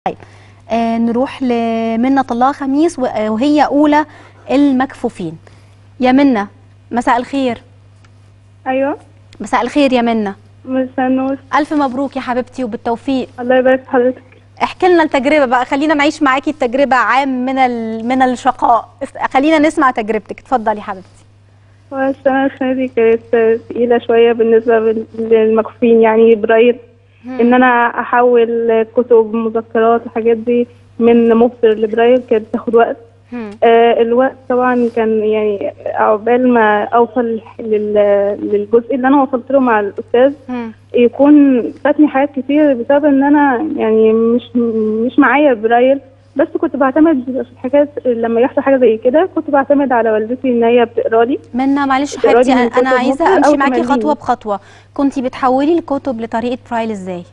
طيب آه نروح لمنة الله خميس و- آه، وهي أولى المكفوفين يا منة مساء الخير ايوه مساء الخير يا منة مستنوس ألف مبروك يا حبيبتي وبالتوفيق الله يبارك في حضرتك احكي لنا التجربة بقى خلينا نعيش معاكي التجربة عام من ال... من الشقاء اس- خلينا نسمع تجربتك اتفضلي يا حبيبتي والسنة السنة دي كانت تقيلة شوية بالنسبة بال- للمكفوفين يعني براير إن أنا أحول كتب مذكرات الحاجات دي من مبصر لبراير كانت بتاخد وقت هم. آه الوقت طبعا كان يعني عقبال ما أوصل لل- للجزء اللي أنا وصلت له مع الأستاذ هم. يكون فاتني حاجات كتير بسبب ان انا يعني مش مش معايا برايل بس كنت بعتمد في الحاجات لما يحصل حاجه زي كده كنت بعتمد على والدتي ان هي بتقرا لي منة معلش تقرأي حبيبتي من أنا- انا كتب عايزة مصر امشي أو معاكي تمارين. خطوة بخطوة كنتي بتحولي الكتب لطريقة برايل ازاي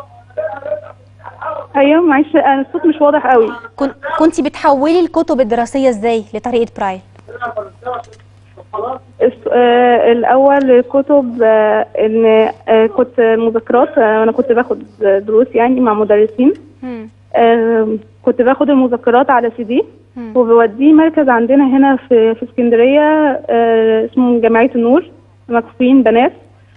ايوه معلش انا الصوت مش واضح قوي كن... كنتي بتحولي الكتب الدراسية ازاي لطريقة برايل الس- آه الاول كتب آه ان آه كنت مذكرات آه انا كنت باخد دروس يعني مع مدرسين هم. آه كنت باخد المذكرات على سي دي هم. وبوديه مركز عندنا هنا في في اسكندريه آه اسمه جمعيه النور مكفوفين بنات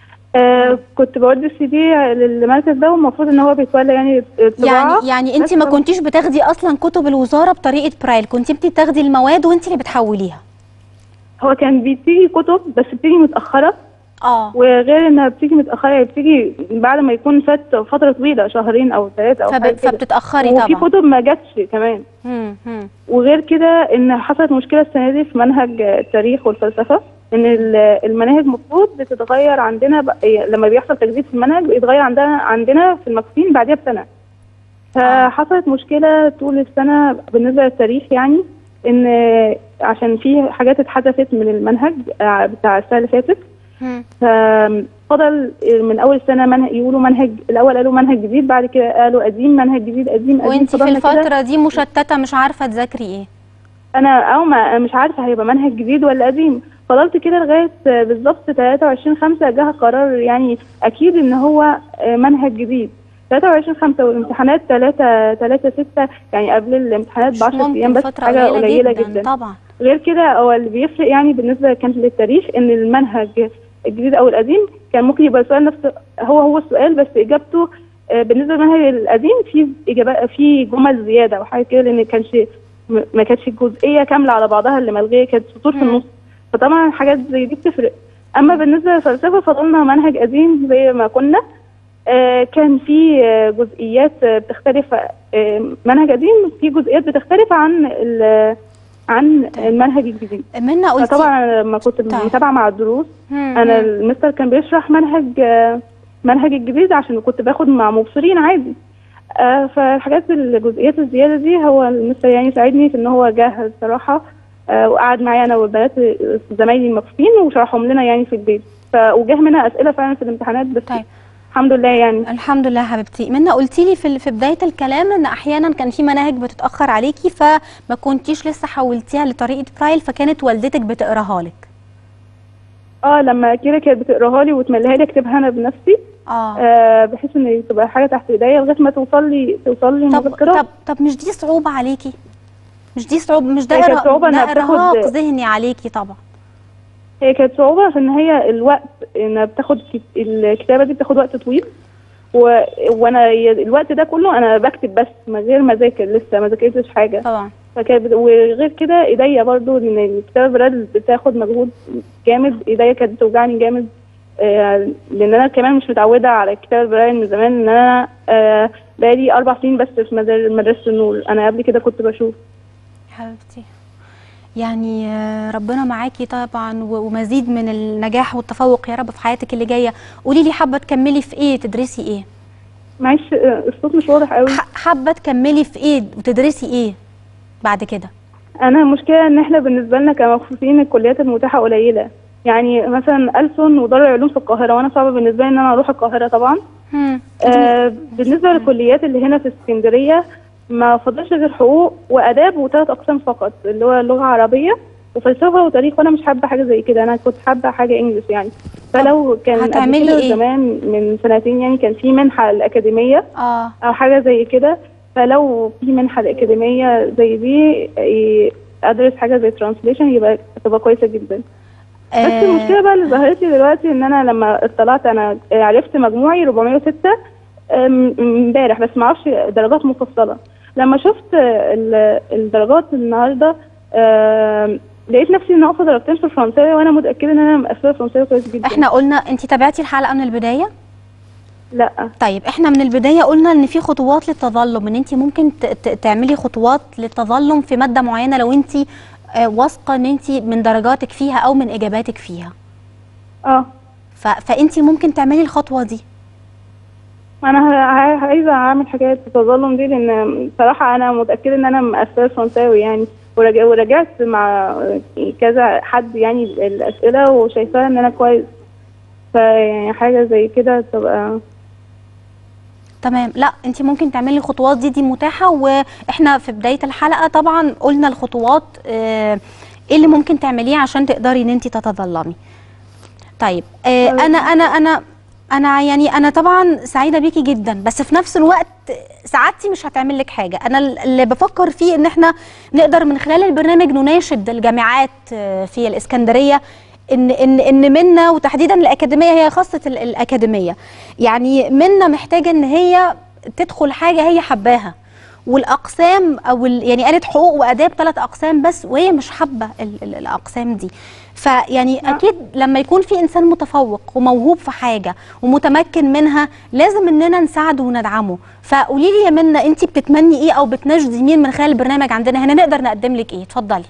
آه كنت بودي السي دي للمركز ده والمفروض ان هو بيتولى يعني الطباعه يعني يعني انت بس ما هو- كنتيش بتاخدي اصلا كتب الوزاره بطريقه برايل كنت انت بتاخدي المواد وانت اللي بتحوليها هو كان بتيجي كتب بس بتيجي متاخره اه وغير انها بتيجي متاخره هي بتيجي بعد ما يكون فات فتره طويله شهرين او ثلاثه او فب... حاجه كده فبتتاخري وفي طبعا كتب ما جاتش كمان مم. مم. وغير كده ان حصلت مشكله السنه دي في منهج التاريخ والفلسفه ان ال- المناهج المفروض بتتغير عندنا ب... لما بيحصل تجديد في المنهج بيتغير عندنا عندنا في المكفين بعدها بسنه فحصلت مشكله طول السنه بالنسبه للتاريخ يعني ان عشان في حاجات اتحذفت من المنهج آه، بتاع السنه اللي فاتت مم. ففضل من اول سنه منهج يقولوا منهج الاول قالوا منهج جديد بعد كده قالوا قديم منهج جديد قديم قديم وانت في فضلنا كده. الفتره دي مشتته مش عارفه تذاكري ايه انا او ما مش عارفه هيبقى منهج جديد ولا قديم فضلت كده لغايه بالظبط 23 5 جه قرار يعني اكيد ان هو منهج جديد 23 5 والامتحانات 3 3 6 يعني قبل الامتحانات مش ب 10 ايام ممكن بس فتره حاجه قليله, قليله جدا, جدا طبعا غير كده هو اللي بيفرق يعني بالنسبه كانت للتاريخ ان المنهج الجديد او القديم كان ممكن يبقى السؤال نفس هو هو السؤال بس اجابته آه، بالنسبه للمنهج القديم في اجابات في جمل زياده او حاجه كده لان كانش م- ما كانتش الجزئيه كامله على بعضها اللي ملغيه كانت سطور في مم. النص فطبعا حاجات زي دي بتفرق اما بالنسبه للفلسفه فضلنا منهج قديم زي ما كنا آه، كان في آه، جزئيات آه، بتختلف آه، منهج قديم في جزئيات بتختلف عن ال- عن المنهج الجديد منا قلتي فطبعا أنا لما كنت طيب. متابعه مع الدروس مم. انا مم. المستر كان بيشرح منهج آه، منهج الجديد عشان كنت باخد مع مبصرين عادي آه، فالحاجات الجزئيات الزياده دي هو المستر يعني ساعدني في ان هو جه الصراحه آه، وقعد معايا انا والبنات زمايلي المكفوفين وشرحهم لنا يعني في البيت ف وجه منها اسئله فعلا في الامتحانات بس طيب. الحمد لله يعني الحمد لله حبيبتي منا قلتي لي في ال- في بدايه الكلام ان احيانا كان في مناهج بتتاخر عليكي فما كنتيش لسه حولتيها لطريقه برايل فكانت والدتك بتقراها لك اه لما كيرا كانت بتقراها لي وتمليها لي اكتبها انا بنفسي اه آه بحيث ان تبقى حاجه تحت ايديا لغايه ما توصل لي توصل لي طب المذكرات طب طب مش دي صعوبة عليكي؟ مش دي صعوبة مش ده هي كانت إرهاق- صعوبة ده إنها بتاخد- ارهاق ذهني عليكي طبعا هي كانت صعوبة في إن هي الوقت إن بتاخد كت- الكتابة دي بتاخد وقت طويل و... وأنا ي- الوقت ده كله أنا بكتب بس من غير ما أذاكر لسه ما ذاكرتش حاجة طبعا فكانت بت- وغير كده إيديا برضو إن الكتابة بالرد بتاخد مجهود جامد إيديا كانت بتوجعني جامد آه، لأن أنا كمان مش متعودة على الكتابة بالبرايل من زمان إن أنا آه، بقالي أربع سنين بس في مدار- مدرسة النور أنا قبل كده كنت بشوف يا حبيبتي يعني آه، ربنا معاكي طبعا و- ومزيد من النجاح والتفوق يا رب في حياتك اللي جاية قولي لي حابة تكملي في ايه تدرسي ايه معلش آه، الصوت مش واضح قوي ح- حابة تكملي في ايه وتدرسي ايه بعد كده انا المشكله ان احنا بالنسبه لنا كمكفوفين الكليات المتاحه قليله يعني مثلا ألسن ودار العلوم في القاهره وانا صعب بالنسبه لي ان انا اروح القاهره طبعا هم. آه بالنسبه للكليات اللي هنا في اسكندريه ما فضلش غير حقوق واداب وثلاث اقسام فقط اللي هو لغه عربيه وفلسفه وتاريخ وانا مش حابه حاجه زي كده انا كنت حابه حاجه انجلش يعني فلو كان قبل هتعملي كده إيه؟ زمان من سنتين يعني كان في منحه الاكاديميه اه او حاجه زي كده فلو في منحه اكاديميه زي دي إيه، ادرس حاجه زي ترانسليشن يبقى تبقى كويسه جدا بس آه، المشكله بقى اللي ظهرت لي دلوقتي ان انا لما اطلعت انا عرفت مجموعي 406 أم، امبارح بس ما اعرفش درجات مفصله لما شفت ال- الدرجات النهارده أم، لقيت نفسي ناقصه درجتين في الفرنساوي وانا متاكده ان انا مقفله الفرنساوي كويس جدا احنا قلنا انت تابعتي الحلقه من البدايه لا طيب احنا من البدايه قلنا ان في خطوات للتظلم ان انت ممكن ت- ت- تعملي خطوات للتظلم في ماده معينه لو انت آه، واثقه ان انت من درجاتك فيها او من اجاباتك فيها اه ف... فانت ممكن تعملي الخطوه دي انا ه- ه- عايزه اعمل حكايه التظلم دي لان بصراحه انا متاكده ان انا مقفله الفرنساوي يعني ورجع ورجعت مع كذا حد يعني الاسئله وشايفاها ان انا كويس فيعني حاجه زي كده تبقى تمام لا انت ممكن تعملي الخطوات دي دي متاحه واحنا في بدايه الحلقه طبعا قلنا الخطوات آه، ايه اللي ممكن تعمليه عشان تقدري ان انت تتظلمي طيب آه، طيب. انا انا انا انا يعني انا طبعا سعيده بيكي جدا بس في نفس الوقت سعادتي مش هتعمل لك حاجه انا اللي بفكر فيه ان احنا نقدر من خلال البرنامج نناشد الجامعات آه، في الاسكندريه ان ان ان منا وتحديدا الاكاديميه هي خاصه ال- الاكاديميه يعني منا محتاجه ان هي تدخل حاجه هي حباها والاقسام او ال- يعني قالت حقوق واداب ثلاث اقسام بس وهي مش حابه ال- ال- الاقسام دي فيعني نعم. اكيد لما يكون في انسان متفوق وموهوب في حاجه ومتمكن منها لازم اننا نساعده وندعمه فقولي لي يا منى انت بتتمني ايه او بتناشدي مين من خلال البرنامج عندنا هنا نقدر نقدم لك ايه اتفضلي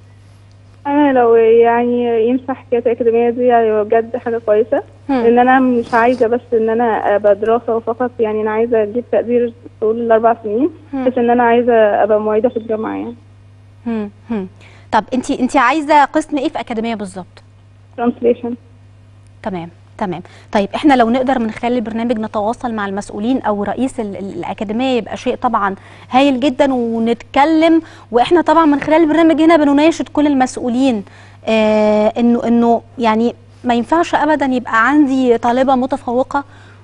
انا لو يعني ينفع حكايه الاكاديميه دي يعني بجد حاجه كويسه هم. لان انا مش عايزه بس ان انا ابقى دراسه فقط يعني انا عايزه اجيب تقدير طول الاربع سنين هم. بس ان انا عايزه ابقى معيده في الجامعه يعني هم. هم. طب انت انت عايزه قسم ايه في اكاديميه بالظبط ترانسليشن تمام تمام طيب احنا لو نقدر من خلال البرنامج نتواصل مع المسؤولين او رئيس ال- ال- الاكاديميه يبقى شيء طبعا هايل جدا ونتكلم واحنا طبعا من خلال البرنامج هنا بنناشد كل المسؤولين آه انه انه يعني ما ينفعش ابدا يبقى عندي طالبه متفوقه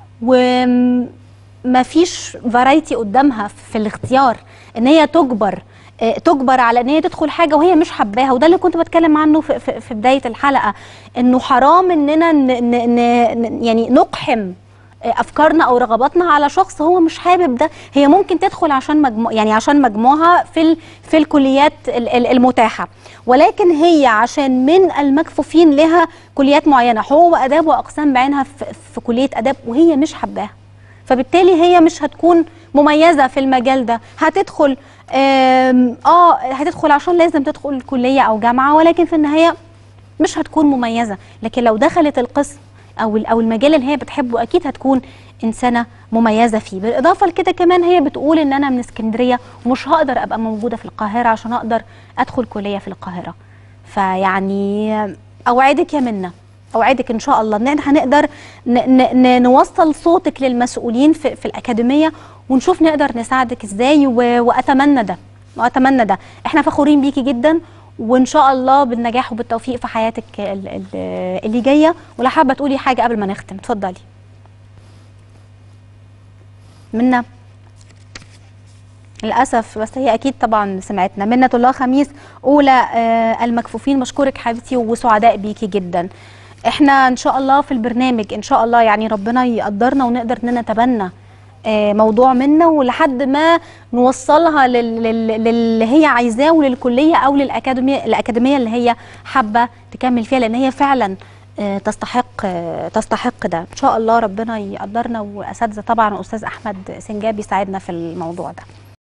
وما فيش فرايتي قدامها في الاختيار ان هي تجبر آه، تجبر على ان هي تدخل حاجه وهي مش حباها وده اللي كنت بتكلم عنه في, في, في بدايه الحلقه انه حرام اننا ن ن ن يعني نقحم آه، افكارنا او رغباتنا على شخص هو مش حابب ده هي ممكن تدخل عشان مجموع يعني عشان مجموعها في ال في الكليات ال- ال- المتاحه ولكن هي عشان من المكفوفين لها كليات معينه حقوق واداب واقسام بعينها في, في كليه اداب وهي مش حباها فبالتالي هي مش هتكون مميزه في المجال ده هتدخل آم، اه هتدخل عشان لازم تدخل كليه او جامعه ولكن في النهايه مش هتكون مميزه لكن لو دخلت القسم او ال- او المجال اللي هي بتحبه اكيد هتكون انسانه مميزه فيه بالاضافه لكده كمان هي بتقول ان انا من اسكندريه ومش هقدر ابقى موجوده في القاهره عشان اقدر ادخل كليه في القاهره فيعني اوعدك يا منى اوعدك ان شاء الله ان احنا هنقدر ن ن ن نوصل صوتك للمسؤولين في, في الاكاديميه ونشوف نقدر نساعدك ازاي و- واتمنى ده واتمنى ده احنا فخورين بيكي جدا وان شاء الله بالنجاح وبالتوفيق في حياتك ال- ال- اللي جايه ولا حابه تقولي حاجه قبل ما نختم اتفضلي منى للاسف بس هي اكيد طبعا سمعتنا منة الله خميس اولى آه، المكفوفين مشكورك حبيبتي وسعداء بيكي جدا احنا ان شاء الله في البرنامج ان شاء الله يعني ربنا يقدرنا ونقدر ان نتبنى آه، موضوع منا ولحد ما نوصلها لل- لل- للي هي عايزاه وللكليه او للاكاديميه الاكاديميه اللي هي حابه تكمل فيها لان هي فعلا آه، تستحق آه، تستحق ده ان شاء الله ربنا يقدرنا واساتذه طبعا استاذ احمد سنجاب يساعدنا في الموضوع ده